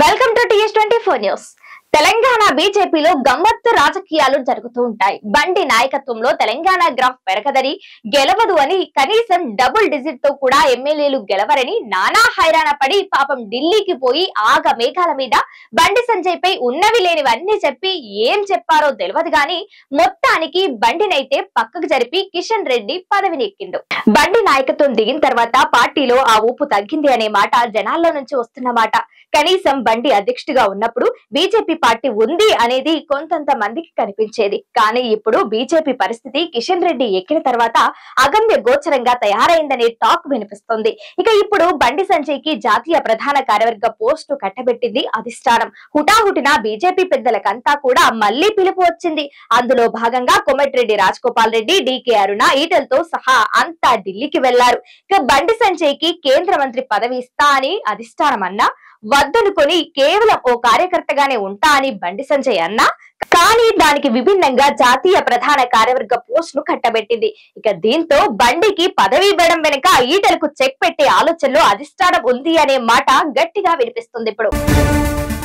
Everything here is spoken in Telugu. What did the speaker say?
welcome to TS twenty four news Telangana బీజేపీలో గమ్మత్తు రాజకీయాలు జరుగుతూ ఉంటాయి బండి నాయకత్వంలో తెలంగాణ గ్రాఫ్ పెరగదని గెలవదు అని కనీసం డబుల్ డిజిట్ తో కూడా ఎమ్మెల్యేలు గెలవరని నానా హైరాణ పడి పాపం ఢిల్లీకి పోయి ఆగ మేఘాల మీద బండి సంజయ్ పై ఉన్నవి లేనివన్నీ చెప్పి ఏం చెప్పారో తెలియదు గాని మొత్తానికి బండినైతే పక్కకు జరిపి కిషన్ రెడ్డి పదవిని ఎక్కిండు బండి నాయకత్వం దిగిన తర్వాత పార్టీలో ఆ ఊపు తగ్గింది అనే మాట జనాల్లో నుంచి వస్తున్న మాట కనీసం బండి అధ్యక్షుడిగా ఉన్నప్పుడు బీజేపీ పార్టీ ఉంది అనేది కొంతంత మందికి కనిపించేది కానీ ఇప్పుడు బీజేపీ పరిస్థితి కిషన్ రెడ్డి ఎక్కిన తర్వాత అగమ్య గోచరంగా తయారైందనే టాక్ వినిపిస్తుంది ఇక ఇప్పుడు బండి సంజయ్ కి జాతీయ ప్రధాన కార్యవర్గ పోస్టు కట్టబెట్టింది అధిష్టానం హుటాహుటిన బీజేపీ పెద్దలకంతా కూడా మళ్లీ పిలుపు వచ్చింది అందులో భాగంగా కోమటిరెడ్డి రాజగోపాల్ రెడ్డి డీకే అరుణ ఈటలతో సహా అంతా ఢిల్లీకి వెళ్లారు ఇక బండి సంజయ్ కి కేంద్ర మంత్రి పదవి ఇస్తా అని అధిష్టానం అన్నా వద్దనుకొని కేవలం ఓ కార్యకర్తగానే ఉంటా అని బండి సంజయ్ అన్నా కానీ దానికి విభిన్నంగా జాతీయ ప్రధాన కార్యవర్గ పోస్ట్ ను కట్టబెట్టింది ఇక దీంతో బండికి పదవి ఇవ్వడం వెనుక ఈటలకు చెక్ పెట్టే ఆలోచనలో అధిష్టానం ఉంది అనే మాట గట్టిగా వినిపిస్తుంది ఇప్పుడు